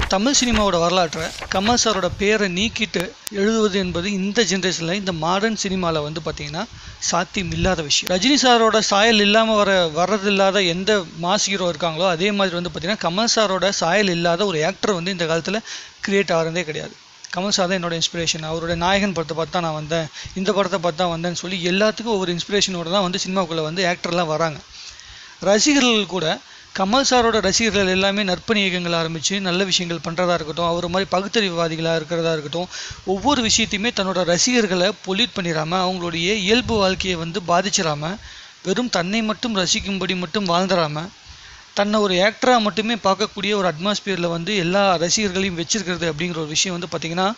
தமிழ் சினிமாவோட வரலாற்றை கமல் சாரோட பேரை நீக்கிட்டு எழுதுவது என்பது இந்த ஜென்ரேஷனில் இந்த மாடர்ன் சினிமாவில் வந்து பார்த்தீங்கன்னா சாத்தியம் இல்லாத விஷயம் ரஜினி சாரோட சாயல் இல்லாமல் வர வர்றதில்லாத எந்த மாஸ் ஹீரோ இருக்காங்களோ அதே மாதிரி வந்து பார்த்தீங்கன்னா கமல் சாரோட சாயல் இல்லாத ஒரு ஆக்டர் வந்து இந்த காலத்தில் கிரியேட் ஆகிறதே கிடையாது கமல் சார் தான் என்னோட இன்ஸ்பிரேஷன் அவரோட நாயகன் படத்தை பார்த்து தான் நான் வந்தேன் இந்த படத்தை பார்த்து தான் வந்தேன்னு சொல்லி எல்லாத்துக்கும் ஒவ்வொரு இன்ஸ்பிரேஷனோட தான் வந்து சினிமாவுக்குள்ளே வந்து ஆக்டர்லாம் வராங்க ரசிகர்கள் கூட கமல் சாரோட ரசிகர்கள் எல்லாமே நற்பணி இயக்கங்கள் ஆரம்பித்து நல்ல விஷயங்கள் பண்ணுறதா இருக்கட்டும் அவர் மாதிரி பகுத்தறிவுவாதிகளாக இருக்கிறதா இருக்கட்டும் ஒவ்வொரு விஷயத்தையுமே தன்னோட ரசிகர்களை பொல்யூட் பண்ணிடாமல் அவங்களுடைய இயல்பு வாழ்க்கையை வந்து பாதிச்சிடாம வெறும் தன்னை மட்டும் ரசிக்கும்படி மட்டும் வாழ்ந்துடாமல் தன்னை ஒரு ஆக்டராக மட்டுமே பார்க்கக்கூடிய ஒரு அட்மாஸ்பியரில் வந்து எல்லா ரசிகர்களையும் வச்சிருக்கிறது அப்படிங்கிற ஒரு விஷயம் வந்து பார்த்திங்கன்னா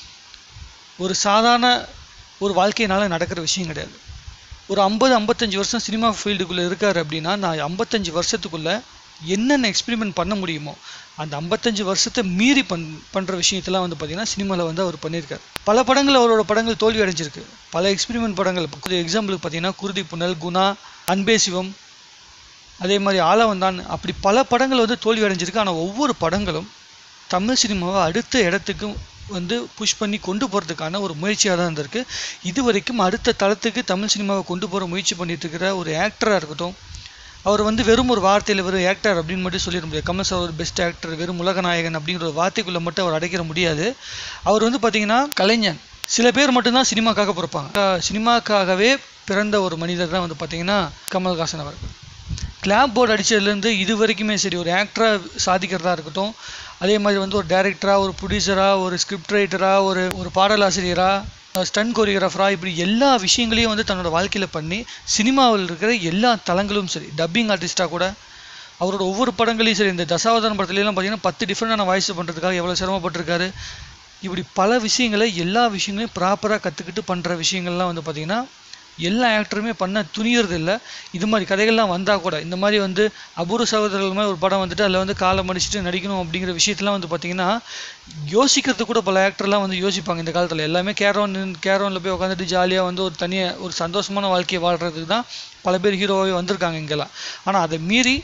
ஒரு சாதாரண ஒரு வாழ்க்கையினால நடக்கிற விஷயம் கிடையாது ஒரு ஐம்பது ஐம்பத்தஞ்சு வருஷம் சினிமா ஃபீல்டுக்குள்ளே இருக்கார் அப்படின்னா நான் ஐம்பத்தஞ்சு வருஷத்துக்குள்ளே என்னென்ன எக்ஸ்பெரிமெண்ட் பண்ண முடியுமோ அந்த ஐம்பத்தஞ்சு வருஷத்தை மீறி பண் பண்ணுற விஷயத்தெல்லாம் வந்து பார்த்திங்கன்னா சினிமாவில் வந்து அவர் பண்ணியிருக்காரு பல படங்கள் அவரோட படங்கள் தோல்வி அடைஞ்சிருக்கு பல எக்ஸ்பெரிமெண்ட் படங்கள் இப்போ எக்ஸாம்பிளுக்கு பார்த்தீங்கன்னா குருதி புனல் குணா அன்பே சிவம் அதே மாதிரி ஆலவந்தான் அப்படி பல படங்கள் வந்து தோல்வி அடைஞ்சிருக்கு ஆனால் ஒவ்வொரு படங்களும் தமிழ் சினிமாவை அடுத்த இடத்துக்கு வந்து புஷ் பண்ணி கொண்டு போகிறதுக்கான ஒரு முயற்சியாக தான் இருந்திருக்கு இது வரைக்கும் அடுத்த தளத்துக்கு தமிழ் சினிமாவை கொண்டு போகிற முயற்சி பண்ணிட்டு இருக்கிற ஒரு ஆக்டராக இருக்கட்டும் அவர் வந்து வெறும் ஒரு வார்த்தையில் வெறும் ஆக்டர் அப்படின்னு மட்டும் சொல்லிட முடியாது கமல் சார் ஒரு பெஸ்ட் ஆக்டர் வெறும் உலகநாயகன் அப்படிங்கிற ஒரு வார்த்தைக்குள்ளே மட்டும் அவர் அடைக்கிற முடியாது அவர் வந்து பார்த்தீங்கன்னா கலைஞன் சில பேர் மட்டும்தான் சினிமாக்காக பிறப்பாங்க சினிமாக்காகவே பிறந்த ஒரு மனிதர் தான் வந்து பார்த்தீங்கன்னா கமல்ஹாசன் அவர் கிளாப் போர்டு அடித்ததுலேருந்து இது வரைக்குமே சரி ஒரு ஆக்டராக சாதிக்கிறதா இருக்கட்டும் அதே மாதிரி வந்து ஒரு டைரக்டராக ஒரு ப்ரொடியூசராக ஒரு ஸ்கிரிப்ட் ரைட்டராக ஒரு ஒரு பாடலாசிரியராக ஸ்டன் கொரியோகிராஃபராக இப்படி எல்லா விஷயங்களையும் வந்து தன்னோட வாழ்க்கையில் பண்ணி சினிமாவில் இருக்கிற எல்லா தளங்களும் சரி டப்பிங் ஆர்டிஸ்ட்டாக கூட அவரோட ஒவ்வொரு படங்களையும் சரி இந்த தசாவதாரம் படத்துலலாம் பார்த்தீங்கன்னா பத்து டிஃப்ரெண்டான வாய்ஸ் பண்ணுறதுக்காக எவ்வளோ சிரமப்பட்டிருக்காரு இப்படி பல விஷயங்களை எல்லா விஷயங்களையும் ப்ராப்பராக கற்றுக்கிட்டு பண்ணுற விஷயங்கள்லாம் வந்து பார்த்திங்கன்னா எல்லா ஆக்டருமே பண்ண துணியறது இல்லை இது மாதிரி கதைகள்லாம் வந்தால் கூட இந்த மாதிரி வந்து அபூர்வ சகோதரர்கள் மாதிரி ஒரு படம் வந்துட்டு அதில் வந்து காலை மடிச்சுட்டு நடிக்கணும் அப்படிங்கிற விஷயத்தெல்லாம் வந்து பார்த்திங்கன்னா யோசிக்கிறது கூட பல ஆக்டர்லாம் வந்து யோசிப்பாங்க இந்த காலத்தில் எல்லாமே கேரோன் கேரோனில் போய் உட்காந்துட்டு ஜாலியாக வந்து ஒரு தனியாக ஒரு சந்தோஷமான வாழ்க்கையை வாழ்கிறதுக்கு தான் பல பேர் ஹீரோவாகவே வந்திருக்காங்க இங்கெல்லாம் ஆனால் அதை மீறி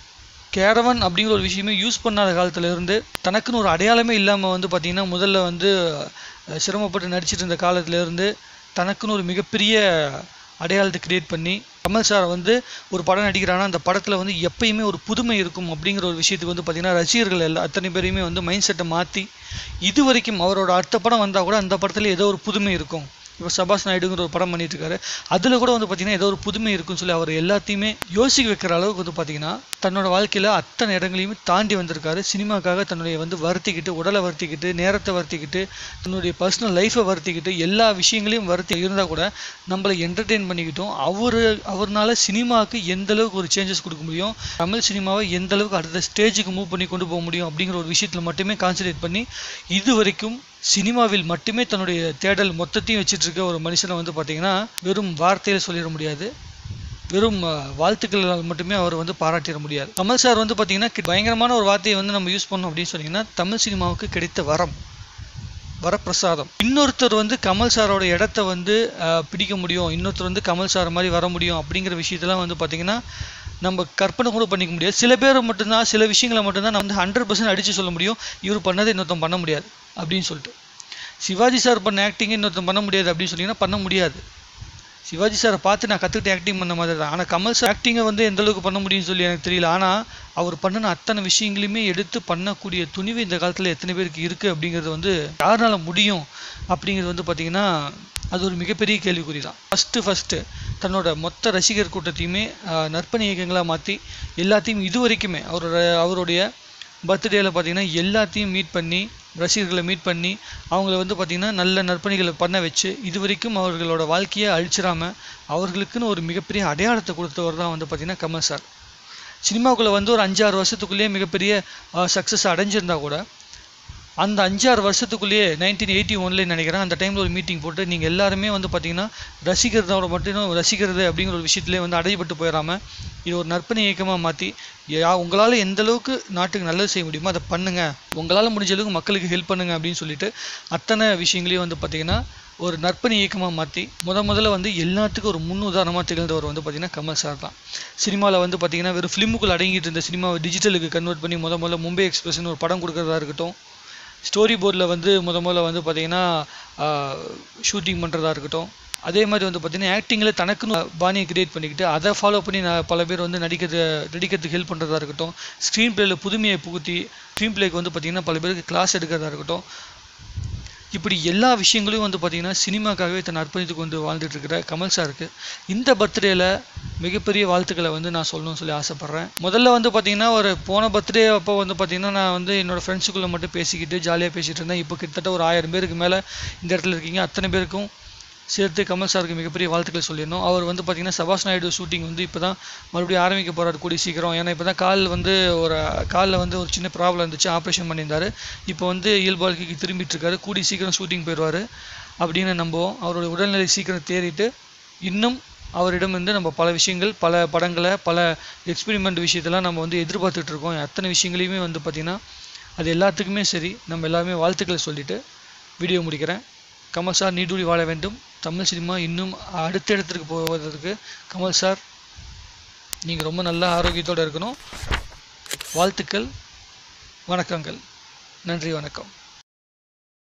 கேரவன் அப்படிங்கிற ஒரு விஷயமே யூஸ் பண்ணாத காலத்துல இருந்து தனக்குன்னு ஒரு அடையாளமே இல்லாமல் வந்து பார்த்திங்கன்னா முதல்ல வந்து அஹ், சிரமப்பட்டு நடிச்சிட்டு இருந்த காலத்துல இருந்து தனக்குன்னு ஒரு மிகப்பெரிய அடையாளத்தை கிரியேட் பண்ணி கமல் சார் வந்து ஒரு படம் நடிக்கிறாங்கன்னா அந்த படத்தில் வந்து எப்பயுமே ஒரு புதுமை இருக்கும் அப்படிங்கிற ஒரு விஷயத்துக்கு வந்து பார்த்திங்கன்னா ரசிகர்கள் எல்லா அத்தனை பேரையுமே வந்து மைண்ட் செட்டை மாற்றி இது வரைக்கும் அவரோட அடுத்த படம் வந்தால் கூட அந்த படத்துல ஏதோ ஒரு புதுமை இருக்கும் இப்போ சபாஸ் நாயுடுங்கிற ஒரு படம் பண்ணிட்டு இருக்காரு அதில் கூட வந்து பார்த்தீங்கன்னா ஏதோ ஒரு புதுமை இருக்குன்னு சொல்லி அவர் எல்லாத்தையுமே யோசிக்க வைக்கிற அளவுக்கு வந்து பார்த்தீங்கன்னா தன்னோட வாழ்க்கையில் அத்தனை இடங்களையுமே தாண்டி வந்திருக்காரு சினிமாக்காக தன்னுடைய வந்து வருத்திக்கிட்டு உடலை வருத்திக்கிட்டு நேரத்தை வருத்திக்கிட்டு தன்னுடைய பர்சனல் லைஃப்பை வருத்திக்கிட்டு எல்லா விஷயங்களையும் வருத்தி இருந்தால் கூட நம்மளை என்டர்டெயின் பண்ணிக்கிட்டோம் அவர் அவர்னால சினிமாவுக்கு எந்த அளவுக்கு ஒரு சேஞ்சஸ் கொடுக்க முடியும் தமிழ் சினிமாவை எந்த அளவுக்கு அடுத்த ஸ்டேஜுக்கு மூவ் பண்ணி கொண்டு போக முடியும் அப்படிங்கிற ஒரு விஷயத்தில் மட்டுமே கான்சன்ட்ரேட் பண்ணி இது வரைக்கும் சினிமாவில் மட்டுமே தன்னுடைய தேடல் மொத்தத்தையும் வச்சிட்டு இருக்க ஒரு மனுஷனை வந்து பார்த்தீங்கன்னா வெறும் வார்த்தையில் சொல்லிட முடியாது வெறும் அஹ், வாழ்த்துக்களால் மட்டுமே அவர் வந்து பாராட்டிட முடியாது கமல் சார் வந்து பார்த்தீங்கன்னா கி- பயங்கரமான ஒரு வார்த்தையை வந்து நம்ம யூஸ் பண்ணோம் அப்படின்னு சொன்னீங்கன்னா தமிழ் சினிமாவுக்கு கிடைத்த வரம் வரப்பிரசாதம் இன்னொருத்தர் வந்து கமல் சாரோட இடத்த வந்து அஹ், பிடிக்க முடியும் இன்னொருத்தர் வந்து கமல் சார் மாதிரி வர முடியும் அப்படிங்கிற விஷயத்தெல்லாம் வந்து பார்த்தீங்கன்னா நம்ம கற்பனை கூட பண்ணிக்க முடியாது சில பேர் மட்டும்தான் சில விஷயங்களை மட்டும்தான் நம்ம வந்து ஹண்ட்ரட் பர்சன்ட் அடித்து சொல்ல முடியும் இவர் பண்ணதை இன்னொருத்தன் பண்ண முடியாது அப்படின்னு சொல்லிட்டு சிவாஜி சார் பண்ண ஆக்டிங் இன்னொருத்தன் பண்ண முடியாது அப்படின்னு சொன்னீங்கன்னா பண்ண முடியாது சிவாஜி சாரை பார்த்து நான் கற்றுக்கிட்டு ஆக்டிங் பண்ண மாதிரி தான் ஆனால் கமல் சார் ஆக்டிங்கை வந்து எந்த அளவுக்கு பண்ண முடியும்னு சொல்லி எனக்கு தெரியல ஆனால் அவர் பண்ணின அத்தனை விஷயங்களையுமே எடுத்து பண்ணக்கூடிய துணிவு இந்த காலத்தில் எத்தனை பேருக்கு இருக்குது அப்படிங்கிறது வந்து யாருனால முடியும் அப்படிங்கிறது வந்து பார்த்திங்கன்னா அது ஒரு மிகப்பெரிய கேள்விக்குறி தான் ஃபஸ்ட்டு ஃபஸ்ட்டு தன்னோட மொத்த ரசிகர் கூட்டத்தையுமே ஆஹ், நற்பணி இயக்கங்களாக மாற்றி எல்லாத்தையும் இது வரைக்குமே அவரோட அவருடைய பர்த்டேல பார்த்தீங்கன்னா எல்லாத்தையும் மீட் பண்ணி ரசிகர்களை மீட் பண்ணி அவங்கள வந்து பார்த்திங்கன்னா நல்ல நற்பணிகளை பண்ண வச்சு இது வரைக்கும் அவர்களோட வாழ்க்கையை அழிச்சிடாம அவர்களுக்குன்னு ஒரு மிகப்பெரிய அடையாளத்தை கொடுத்தவர் தான் வந்து பார்த்திங்கன்னா கமல் சார் சினிமாவுக்குள்ளே வந்து ஒரு அஞ்சாறு வருஷத்துக்குள்ளேயே மிகப்பெரிய சக்ஸஸ் அடைஞ்சிருந்தா கூட அந்த அஞ்சாறு வருஷத்துக்குள்ளேயே நைன்டீன் எயிட்டி ஒன்லேயே நினைக்கிறேன் அந்த டைமில் ஒரு மீட்டிங் போட்டு நீங்கள் எல்லாருமே வந்து பார்த்தீங்கன்னா ரசிக்கிறதோட மட்டும் ரசிக்கிறது அப்படிங்கிற ஒரு விஷயத்துலேயே வந்து அடைபட்டு போயிடாமல் இது ஒரு நற்பணி இயக்கமாக மாற்றி யா உங்களால் எந்த அளவுக்கு நாட்டுக்கு நல்லது செய்ய முடியுமோ அதை பண்ணுங்கள் உங்களால் முடிஞ்ச அளவுக்கு மக்களுக்கு ஹெல்ப் பண்ணுங்க அப்படின்னு சொல்லிட்டு அத்தனை விஷயங்களையும் வந்து பார்த்தீங்கன்னா ஒரு நற்பணி இயக்கமாக மாற்றி முத முதல்ல வந்து எல்லாத்துக்கும் ஒரு முன் உதாரணமாக திகழ்ந்தவர் வந்து பார்த்தீங்கன்னா கமல் சார் தான் சினிமாவில் வந்து பார்த்தீங்கன்னா வெறும் ஃபிலிமுக்குள் அடங்கிட்டு இருந்த சினிமாவை டிஜிட்டலுக்கு கன்வெர்ட் பண்ணி முத முதல்ல மும்பை எக்ஸ்பிரஸ்னு ஒரு படம் கொடுக்குறதா இருக்கட்டும் ஸ்டோரி போர்டில் வந்து முத முதல்ல வந்து பார்த்தீங்கன்னா ஷூட்டிங் பண்ணுறதா இருக்கட்டும் அதே மாதிரி வந்து பார்த்தீங்கன்னா ஆக்டிங்கில் தனக்குன்னு பாணியை கிரியேட் பண்ணிக்கிட்டு அதை ஃபாலோ பண்ணி நான் பல பேர் வந்து நடிக்கிறது நடிக்கிறதுக்கு ஹெல்ப் பண்ணுறதா இருக்கட்டும் ஸ்க்ரீன் பிளேயில் புதுமையை புகுத்தி ஸ்க்ரீன் பிளேக்கு வந்து பார்த்தீங்கன்னா பல பேருக்கு கிளாஸ் எடுக்கிறதா இருக்கட்டும் இப்படி எல்லா விஷயங்களையும் வந்து பார்த்தீங்கன்னா சினிமாக்காகவே தன்னை அர்ப்பணித்து கொண்டு வாழ்ந்துட்டு இருக்கிற கமல் சாருக்கு இந்த பர்த்டேல மிகப்பெரிய வாழ்த்துக்களை வந்து நான் சொல்லணும்னு சொல்லி ஆசைப்பட்றேன் முதல்ல வந்து பார்த்தீங்கன்னா ஒரு போன பர்த்டே அப்போ வந்து பார்த்தீங்கன்னா நான் வந்து என்னோட ஃப்ரெண்ட்ஸுக்குள்ளே மட்டும் பேசிக்கிட்டு ஜாலியாக பேசிகிட்டு இருந்தேன் இப்போ கிட்டத்தட்ட ஒரு ஆயிரம் பேருக்கு மேலே இந்த இடத்துல இருக்கீங்க அத்தனை பேருக்கும் சேர்த்து கமல் சாருக்கு மிகப்பெரிய வாழ்த்துக்கள் சொல்லிடணும் அவர் வந்து பார்த்தீங்கன்னா சபாஷ் நாயுடு ஷூட்டிங் வந்து இப்போ தான் மறுபடியும் ஆரம்பிக்க போகிறாரு கூடி சீக்கிரம் ஏன்னா இப்போ தான் கால் வந்து ஒரு காலில் வந்து ஒரு சின்ன ப்ராப்ளம் இருந்துச்சு ஆப்ரேஷன் பண்ணியிருந்தாரு இப்போ வந்து இயல்பு வாழ்க்கைக்கு திரும்பிட்டு இருக்காரு கூடி சீக்கிரம் ஷூட்டிங் போயிடுவார் அப்படின்னு நம்புவோம் அவருடைய உடல்நிலை சீக்கிரம் தேறிட்டு இன்னும் அவரிடமிருந்து நம்ம பல விஷயங்கள் பல படங்களை பல எக்ஸ்பெரிமெண்ட் விஷயத்தெல்லாம் நம்ம வந்து எதிர்பார்த்துட்டு இருக்கோம் அத்தனை விஷயங்களையுமே வந்து பார்த்திங்கன்னா அது எல்லாத்துக்குமே சரி நம்ம எல்லாருமே வாழ்த்துக்களை சொல்லிட்டு வீடியோ முடிக்கிறேன் கமல் சார் நீடூழி வாழ வேண்டும் தமிழ் சினிமா இன்னும் அடுத்த இடத்திற்கு போவதற்கு கமல் சார் நீங்கள் ரொம்ப நல்ல ஆரோக்கியத்தோடு இருக்கணும் வாழ்த்துக்கள் வணக்கங்கள் நன்றி வணக்கம்